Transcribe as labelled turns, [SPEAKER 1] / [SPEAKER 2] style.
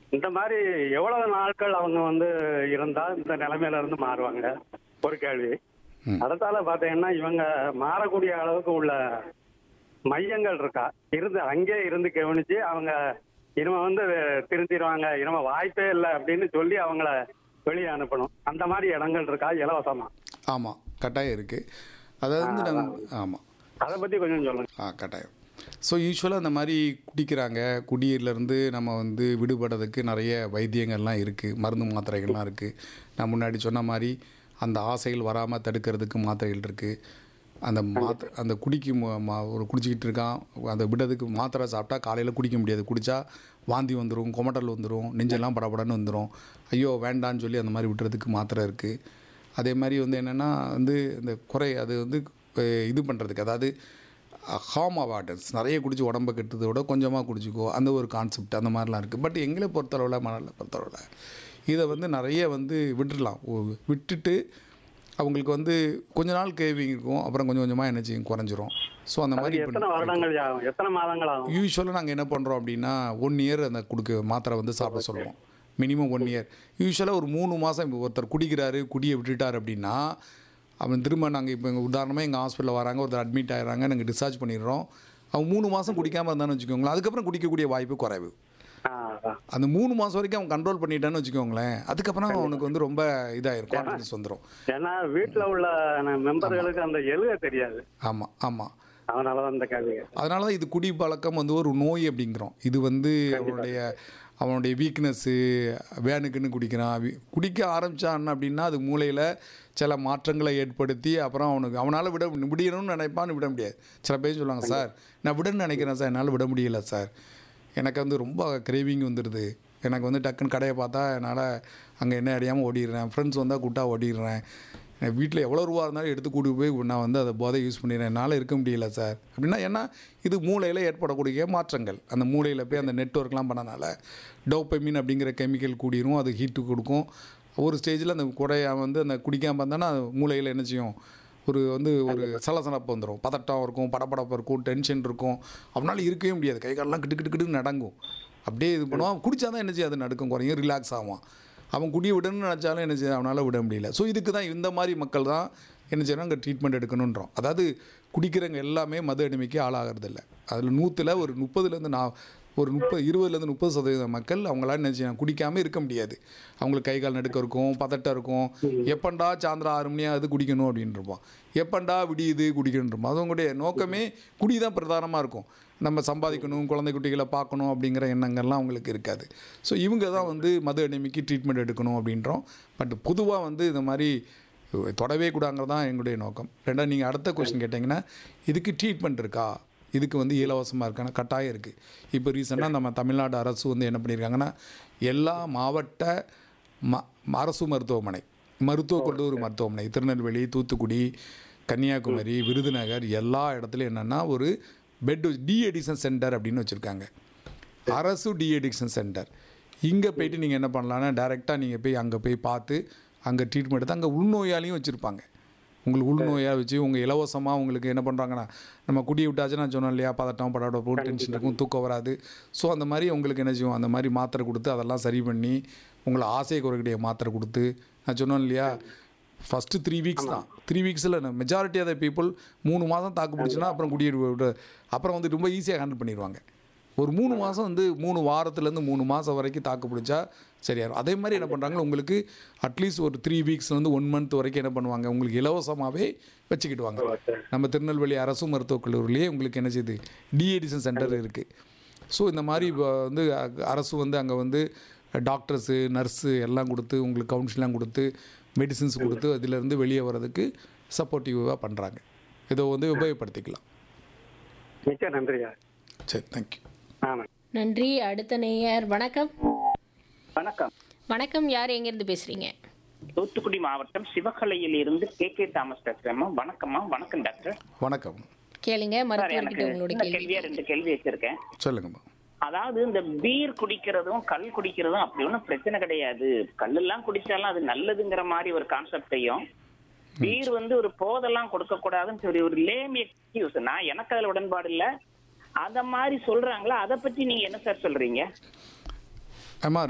[SPEAKER 1] இந்த மாதிரி எவ்வளவு நாட்கள் அவங்க வந்து இருந்தா இந்த நிலைமையில இருந்து மாறுவாங்க ஒரு கேள்வி
[SPEAKER 2] ம்.
[SPEAKER 1] அடுத்தால பாத்தீங்கன்னா இவங்க மாறக்கூடிய அளவுக்கு உள்ள மையங்கள் இருக்கா இருந்து அங்கே இருந்து கவனிச்சு அவங்க இனிமே வந்து திருந்திடுவாங்க இனிமே வாய்ப்பே இல்லை அப்படின்னு சொல்லி அவங்கள வெளியே அனுப்பணும் அந்த மாதிரி இடங்கள் இருக்கா இலவசமா
[SPEAKER 2] ஆமாம் கட்டாயம் இருக்குது அதாவது வந்து நாங்கள் ஆமாம்
[SPEAKER 1] அதை பத்தி கொஞ்சம் சொல்லுங்க
[SPEAKER 2] ஆ கட்டாயம் ஸோ யூஸ்வலாக இந்த மாதிரி குடிக்கிறாங்க குடியிலேருந்து நம்ம வந்து விடுபடுறதுக்கு நிறைய வைத்தியங்கள்லாம் இருக்குது மருந்து மாத்திரைகள்லாம் இருக்குது நான் முன்னாடி சொன்ன மாதிரி அந்த ஆசைகள் வராமல் தடுக்கிறதுக்கு மாத்திரைகள் இருக்குது அந்த மாத்திரை அந்த குடிக்கு மு- மா- ஒரு குடிச்சிக்கிட்டு இருக்கான் அந்த விடுறதுக்கு மாத்திரை சாப்பிட்டா காலையில் குடிக்க முடியாது குடித்தா வாந்தி வந்துடும் கொமட்டல் வந்துடும் நெஞ்செல்லாம் படபடன்னு வந்துடும் ஐயோ வேண்டான்னு சொல்லி அந்த மாதிரி விட்டுறதுக்கு மாத்திரை இருக்குது அதே மாதிரி வந்து என்னென்னா வந்து இந்த குறை அது வந்து அஹ், இது பண்ணுறதுக்கு அதாவது ஹார்ம் அவார்டன்ஸ் நிறைய குடிச்சு உடம்ப கெட்டதை விட கொஞ்சமாக குடிச்சிக்கோ அந்த ஒரு கான்செப்ட் அந்த மாதிரிலாம் இருக்குது பட் எங்களை பொறுத்தளவில் மணலை பொறுத்தளவில் இதை வந்து நிறைய வந்து விட்டுடலாம் ஓ- விட்டுட்டு அவங்களுக்கு வந்து கொஞ்ச நாள் கேவிங் இருக்கும் அப்புறம் கொஞ்சம் கொஞ்சமாக என்ன செய்யும் குறைஞ்சிரும் ஸோ அந்த மாதிரி
[SPEAKER 1] அதுக்கு எத்தனை வருடங்கள் ஆகும் எத்தனை மாதங்கள் ஆகும்
[SPEAKER 2] யூஸ்வலாக நாங்கள் என்ன பண்ணுறோம் அப்படின்னா ஒன் இயர் அந்த கொடுக்க மாத்திரை வந்து சாப்பிட சொல்லுவோம் மினிமம் ஒன் இயர் யூஸ்வலாக ஒரு மூணு மாதம் இப்போ ஒருத்தர் குடிக்கிறாரு குடியை விட்டுட்டார் அப்படின்னா அவன் திரும்ப நாங்கள் இப்போ எங்கள் உதாரணமாக எங்கள் ஹாஸ்பிட்டலில் வராங்க ஒருத்தர் அட்மிட் ஆகிறாங்க நாங்கள் டிஸ்சார்ஜ் பண்ணிடுறோம் அவன் மூணு மாதம் குடிக்காமல் இருந்தான்னு வச்சுக்கோங்களேன் அதுக்கப்புறம் குடிக்கக்கூடிய வாய்ப்பு குறைவு
[SPEAKER 1] ஆ, அதான்.
[SPEAKER 2] அந்த மூணு மாதம் வரைக்கும் அவன் கண்ட்ரோல் பண்ணிட்டான்னு வச்சுக்கோங்களேன் அதுக்கப்புறம் அவனுக்கு வந்து ரொம்ப இதாகிருக்கும் கான்ஃபிடன்ஸ் வந்துடும்
[SPEAKER 1] ஏன்னா வீட்டுல உள்ள மெம்பர்களுக்கு அந்த எழுத தெரியாது
[SPEAKER 2] ஆமாம் ஆமாம்
[SPEAKER 1] அதனாலதான் இந்த கேள்வி
[SPEAKER 2] அதனால தான் இது குடி பழக்கம் வந்து ஒரு நோய் அப்படிங்கிறோம் இது வந்து அவனுடைய அவனுடைய வீக்னஸ்ஸு வேனுக்குன்னு குடிக்கிறான் வி- குடிக்க ஆரம்பிச்சான் அப்படின்னா அது மூளையில் சில மாற்றங்களை ஏற்படுத்தி அப்புறம் அவனுக்கு அவனால் விட விடணும்னு நினைப்பான்னு விட முடியாது சில பேர் சொல்லுவாங்க சார் நான் விடணும்னு நினைக்கிறேன் சார் என்னால் விட முடியல சார் எனக்கு வந்து ரொம்ப கிரேவிங் வந்துடுது எனக்கு வந்து டக்குன்னு கடையை பார்த்தா என்னால் அங்கே என்ன அடையாமல் ஓடிடுறேன் ஃப்ரெண்ட்ஸ் வந்தால் கூட்டா ஓடிடுறேன் என் வீட்டில் எவ்வளோ ரூபா இருந்தாலும் எடுத்து கூட்டி போய் நான் வந்து அதை போதை யூஸ் பண்ணிடுறேன் என்னால் இருக்க முடியல சார் அப்படின்னா ஏன்னா இது மூளையில் ஏற்படக்கூடிய மாற்றங்கள் அந்த மூளையில் போய் அந்த நெட்ஒர்க்லாம் பண்ணனால டோப்பமின் அப்படிங்கிற கெமிக்கல் கூடிரும் அது ஹீட்டு கொடுக்கும் ஒரு ஸ்டேஜில் அந்த குறைய வந்து அந்த குடிக்காமல் இருந்தானா அது மூளையில் என்ன செய்யும் ஒரு வந்து ஒரு சலசலப்பு வந்துடும் பதட்டம் இருக்கும் படபடப்பு இருக்கும் டென்ஷன் இருக்கும் அவனால் இருக்கவே முடியாது கை காலெல்லாம் கிட்டு கிட்டு கிட்டு நடங்கும் அப்படியே இது பண்ணுவான் குடிச்சா தான் என்ன செய்யும் அது நடக்கும் குறையும் ரிலாக்ஸ் ஆகும் அவன் குடியை விடணும்னு நினச்சாலும் என்ன செய்ய அவனால் விட முடியல ஸோ இதுக்கு தான் இந்த மாதிரி மக்கள் தான் என்ன செய்யணும் அங்கே ட்ரீட்மெண்ட் எடுக்கணுன்றோம் அதாவது குடிக்கிறவங்க எல்லாமே மது அடிமைக்கு ஆளாகிறது இல்லை அதில் நூற்றில் ஒரு முப்பதுலேருந்து நான் ஒரு முப்பது இருபதுலேருந்து முப்பது சதவீத மக்கள் அவங்களால என்ன செய்யணும் குடிக்காமல் இருக்க முடியாது அவங்களுக்கு கை கால் நடுக்க இருக்கும் பதட்டம் இருக்கும் எப்பண்டா சாயந்தரம் ஆறு மணி ஆகுது குடிக்கணும் அப்படின்னு இருப்போம் எப்பண்டா விடியுது குடிக்கணும் இருப்போம் அது அவங்களுடைய நோக்கமே குடி தான் பிரதானமாக இருக்கும் நம்ம சம்பாதிக்கணும் குழந்தை குட்டிகளை பார்க்கணும் அப்படிங்கிற எண்ணங்கள்லாம் அவங்களுக்கு இருக்காது ஸோ இவங்க தான் வந்து மது அடிமைக்கு ட்ரீட்மெண்ட் எடுக்கணும் அப்படின்றோம் பட் பொதுவாக வந்து இந்த மாதிரி தொடவே கூடாங்கிறது தான் எங்களுடைய நோக்கம் ரெண்டாவது நீங்கள் அடுத்த கொஸ்டின் கேட்டிங்கன்னா இதுக்கு ட்ரீட்மெண்ட் இருக்கா இதுக்கு வந்து இலவசமாக இருக்கான கட்டாயம் இருக்குது இப்போ ரீசெண்டாக நம்ம தமிழ்நாடு அரசு வந்து என்ன பண்ணியிருக்காங்கன்னா எல்லா மாவட்ட ம அரசு மருத்துவமனை மருத்துவக் கல்லூரி மருத்துவமனை திருநெல்வேலி தூத்துக்குடி கன்னியாகுமரி விருதுநகர் எல்லா இடத்துலையும் என்னென்னா ஒரு பெட் டி எடிஷன் சென்டர் அப்படின்னு வச்சுருக்காங்க அரசு டி எடிக்ஷன் சென்டர் இங்கே போயிட்டு நீங்கள் என்ன பண்ணலான்னா டைரெக்டாக நீங்கள் போய் அங்கே போய் பார்த்து அங்கே ட்ரீட்மெண்ட் எடுத்து அங்கே உள்நோயாளியும் வச்சுருப்பாங்க உங்களுக்கு உள்நோயாக வச்சு உங்கள் இலவசமாக உங்களுக்கு என்ன பண்ணுறாங்கன்னா நம்ம குடியை விட்டாச்சு நான் சொன்னேன் இல்லையா பதட்டம் படாட டென்ஷன் இருக்கும் தூக்கம் வராது ஸோ அந்த மாதிரி உங்களுக்கு என்ன செய்வோம் அந்த மாதிரி மாத்திரை கொடுத்து அதெல்லாம் சரி பண்ணி உங்களை ஆசையை குறைக்கக்கூடிய மாத்திரை கொடுத்து நான் சொன்னேன் இல்லையா ஃபஸ்ட்டு த்ரீ வீக்ஸ் தான் த்ரீ வீக்ஸில் மெஜாரிட்டி ஆஃப் த பீப்புள் மூணு மாதம் தாக்கு பிடிச்சுன்னா அப்புறம் குடியை விட- அப்புறம் வந்து ரொம்ப ஈஸியாக ஹேண்டில் பண்ணிடுவாங்க ஒரு மூணு மாதம் வந்து மூணு வாரத்துலேருந்து மூணு மாதம் வரைக்கும் தாக்கு பிடிச்சா சரியாயிரும் அதே மாதிரி என்ன பண்ணுறாங்க உங்களுக்கு அட்லீஸ்ட் ஒரு த்ரீ வீக்ஸ்லேருந்து ஒன் மந்த் வரைக்கும் என்ன பண்ணுவாங்க உங்களுக்கு இலவசமாகவே வச்சுக்கிடுவாங்க நம்ம திருநெல்வேலி அரசு மருத்துவக் கல்லூரிலேயே உங்களுக்கு என்ன செய்யுது டிஎடிசன் சென்டர் இருக்குது ஸோ இந்த மாதிரி இப்போ வந்து அ- அரசு வந்து அங்கே வந்து டாக்டர்ஸு நர்ஸு எல்லாம் கொடுத்து உங்களுக்கு கவுன்சிலாம் கொடுத்து மெடிசின்ஸ் கொடுத்து அதிலேருந்து வெளியே வர்றதுக்கு சப்போர்ட்டிவாக பண்ணுறாங்க இதை வந்து உபயோகப்படுத்திக்கலாம்
[SPEAKER 1] மிக்க நன்றியா
[SPEAKER 2] சரி தேங்க்யூ
[SPEAKER 1] ஆமாம்
[SPEAKER 3] நன்றி அடுத்த நேயர் வணக்கம்
[SPEAKER 4] வணக்கம்
[SPEAKER 3] வணக்கம் யார் எங்கேருந்து பேசுறீங்க
[SPEAKER 4] தூத்துக்குடி மாவட்டம் சிவகலையில் இருந்து கே கே தாமஸ் பேசுறேம்மா வணக்கம்மா வணக்கம் டாக்டர்
[SPEAKER 2] வணக்கம்
[SPEAKER 3] கேளுங்க
[SPEAKER 4] சார்
[SPEAKER 3] மருத்துவர்கிட்ட
[SPEAKER 4] எனக்கு
[SPEAKER 3] உங்களோட
[SPEAKER 4] இந்த
[SPEAKER 3] கேள்வி
[SPEAKER 4] கேள்வியா ரெண்டு கேள்வி வச்சிருக்கேன்
[SPEAKER 2] சொல்லுங்கம்மா
[SPEAKER 4] அதாவது இந்த பீர் குடிக்கிறதும் கல் குடிக்கிறதும் அப்படி ஒன்றும் பிரச்சனை கிடையாது கல்லெல்லாம் குடிச்சாலும் அது நல்லதுங்கிற மாதிரி ஒரு கான்செப்டையும் பீர் வந்து ஒரு போதெல்லாம் கொடுக்க கூடாதுன்னு சொல்லி ஒரு லேம் எக்ஸ்கியூஸ் நான் எனக்கு அதுல உடன்பாடு இல்ல அத மாதிரி சொல்றாங்களா அதை பத்தி நீங்க என்ன சார் சொல்றீங்க
[SPEAKER 2] ஆமாம்